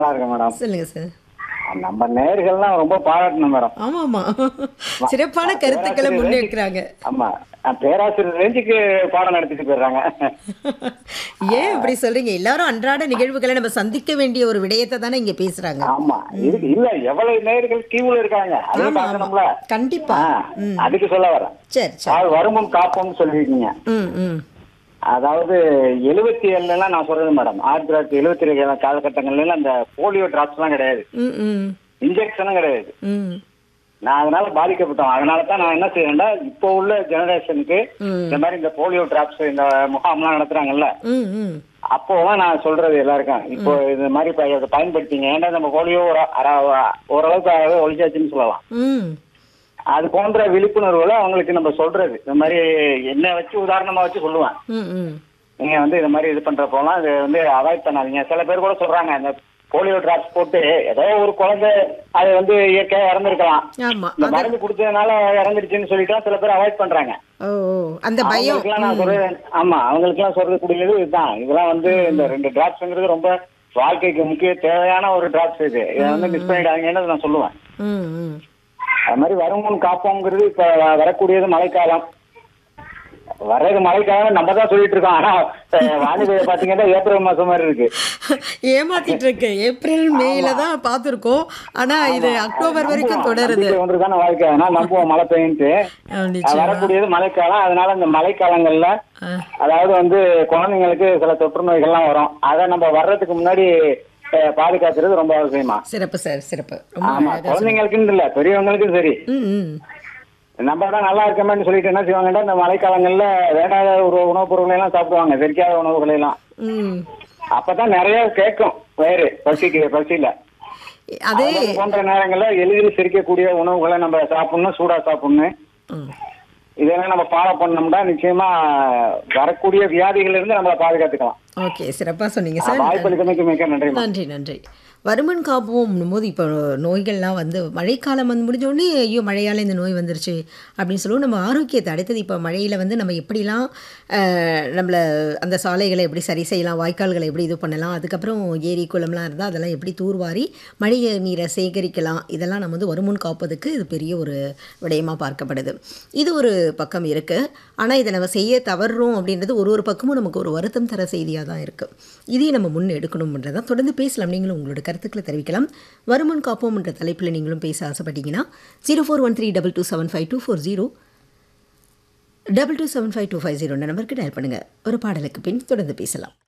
நல்லா இருக்கேன் மேடம் சொல்லுங்க சார் நம்ம நேர்கள்லாம் ரொம்ப பாராட்டணும் மேடம் ஆமாமா சிறப்பான கருத்துக்களை முன்னெடுக்கிறாங்க ஆமா அஹ் பேராசிரியர் ரேஞ்சுக்கு பாடம் நடத்திட்டு போயிடுறாங்க ஏன் இப்படி சொல்றீங்க எல்லாரும் அன்றாட நிகழ்வுகளை நம்ம சந்திக்க வேண்டிய ஒரு விடயத்தை தானே இங்க பேசுறாங்க ஆமா இருக்கு இல்ல எவ்வளவு நேர்கள் கியூல இருக்காங்க அதையும் ஆமா, ஆமா. பார்க்கணும்ல கண்டிப்பா ஆ, அதுக்கு சொல்ல வரேன் சரி சரி அதாவது வருமுன் காப்போம்னு சொல்லியிருக்கீங்க ம் ம் அதாவது எழுபத்தி ஏழுலாம் நான் சொல்றது மேடம் ஆயிரத்தி தொள்ளாயிரத்தி எழுபத்தி ஏழு காலகட்டங்கள்ல அந்த போலியோ டிராப்ஸ் எல்லாம் கிடையாது ம் ம் இன்ஜெக்ஷனும் கிடையாது ம் நான் அதனால பாதிக்கப்பட்டோம் அதனால தான் நான் என்ன செய்யறேன்னா இப்போ உள்ள ஜெனரேஷனுக்கு ம். இந்த மாதிரி இந்த போலியோ டிராப்ஸ் இந்த முகாம்லாம் நடத்துறாங்கல்ல ம் ம் அப்போதான் நான் சொல்றது எல்லாருக்கும் இப்போ இந்த மாதிரி ப- இதை பயன்படுத்திங்க ஏன்னா நம்ம போலியோ ஒரு அர- ஓரளவுக்கு ஒழிச்சாச்சுன்னு சொல்லலாம் ம் அது போன்ற விழிப்புணர்வுகளை அவங்களுக்கு நம்ம சொல்றது இந்த மாதிரி என்ன வச்சு உதாரணமா வச்சு சொல்லுவேன் ம் ம் நீங்க வந்து இது மாதிரி இது பண்றப்போலாம் இது வந்து அவாய்ட் பண்ணாதீங்க சில பேர் கூட சொல்றாங்க இந்த போலியோ டிராப்ஸ் போட்டு ஏதோ ஒரு குழந்தை அது வந்து இயற்கையா இறந்துருக்கலாம் ஆமா இந்த மருந்து கொடுத்ததுனால இறந்துருச்சுன்னு சொல்லிட்டு சில பேர் அவாய்ட் பண்றாங்க ஓ ஓ, அந்த பயம் அவங்களுக்குலாம் நான் சொல்றது ஆமா அவங்களுக்குலாம் சொல்றது கூடியது இதுதான் இதெல்லாம் வந்து இந்த ரெண்டு டிராப்ஸ்ங்கிறது ரொம்ப வாழ்க்கைக்கு முக்கிய தேவையான ஒரு டிராப்ஸ் இது இதை வந்து மிஸ் பண்ணிடாதீங்கன்னு நான் சொல்லுவேன் ம் ம் அது மாதிரி வருமுன் காப்போங்கிறது இப்ப வரக்கூடியது மழைக்காலம் வர்றது மழைக்காலம் நம்ம தான் சொல்லிட்டு இருக்கோம் ஆனா அஹ், வானிலை பாத்தீங்கன்னா ஏப்ரல் மாசம் மாதிரி இருக்கு ஏமாத்திட்டு இருக்கு ஏப்ரல் மேல தான் பார்த்துருக்கோம் ஆனா இது அக்டோபர் வரைக்கும் தொடருது ஒன்றுதான வாழ்க்கை ஆனா நம்புவோம் மழை பெய்யுன்ட்டு ஆ, நிச்சயமா வரக்கூடியது மழைக்காலம் அதனால இந்த மழைக்காலங்கள்ல ஆ, அதாவது வந்து குழந்தைங்களுக்கு சில தொற்று நோய்கள்லாம் வரும் அதை நம்ம வர்றதுக்கு முன்னாடி அஹ், பாதுகாக்கிறது ரொம்ப அவசியமா சிறப்பு சார் சிறப்பு ரொம்ப ஆமா அழகா சொன்னீங்க. குழந்தைங்களுக்குன்னு இல்ல பெரியவங்களுக்கும் சரி ம் ம் நம்ம தான் நல்லா இருக்கமேன்னு சொல்லிட்டு என்ன செய்வாங்கன்னா இந்த மழைக்காலங்கள்ல வேண்டாத ஒரு உணவுப் பொருட்களை எல்லாம் சாப்பிடுவாங்க செரிக்காத உணவுகளை எல்லாம் ம் அப்பதான் நிறைய கேட்கும் வயிறு பசிக்கு பசியில அதே அது போன்ற நேரங்கள்ல எளிதில் செரிக்கக்கூடிய உணவுகளை நம்ம சாப்பிடணும் சூடா சாப்பிடணும் ம். இதெல்லாம் நம்ம ஃபாலோ பண்ணோம்னா நிச்சயமா வரக்கூடிய வியாதிகள்ல இருந்து நம்மளை பாதுகாத்துக்கலாம் ஓகே சிறப்பா சொன்னீங்க சார் வாய்ப்பளித்தமைக்கு மிக்க நன்றி நன்றி நன்றி வருமன் காப்போம் போது இப்போ நோய்கள்லாம் வந்து மழைக்காலம் வந்து முடிஞ்ச உடனே ஐயோ மழையால் இந்த நோய் வந்துருச்சு அப்படின்னு சொல்லுவோம் நம்ம ஆரோக்கியத்தை அடுத்தது இப்போ மழையில் வந்து நம்ம எப்படிலாம் அஹ், நம்மளை அந்த சாலைகளை எப்படி சரி செய்யலாம் வாய்க்கால்களை எப்படி இது பண்ணலாம் அதுக்கப்புறம் ஏரி குளம்லாம் இருந்தால் அதெல்லாம் எப்படி தூர்வாரி மழை நீரை சேகரிக்கலாம் இதெல்லாம் நம்ம வந்து வருமுன் காப்பதுக்கு இது பெரிய ஒரு விடயமாக பார்க்கப்படுது இது ஒரு பக்கம் இருக்குது ஆனால் இதை நம்ம செய்ய தவறுறோம் அப்படின்றது ஒரு ஒரு பக்கமும் நமக்கு ஒரு வருத்தம் தர செய்தியாக தான் இருக்குது இதையும் நம்ம முன் எடுக்கணும்ன்றதான் தொடர்ந்து பேசலாம் நீங்களும் உங்களோட கருத்துக்களை தெரிவிக்கலாம் வருமுன் காப்போம் என்ற தலைப்பில் நீங்களும் பேச ஆசைப்பட்டீங்கன்னா zero four one three double two seven five two four zero double two seven five two five zero நம்பருக்கு டயல் பண்ணுங்கள் ஒரு பாடலுக்கு பின் தொடர்ந்து பேசலாம்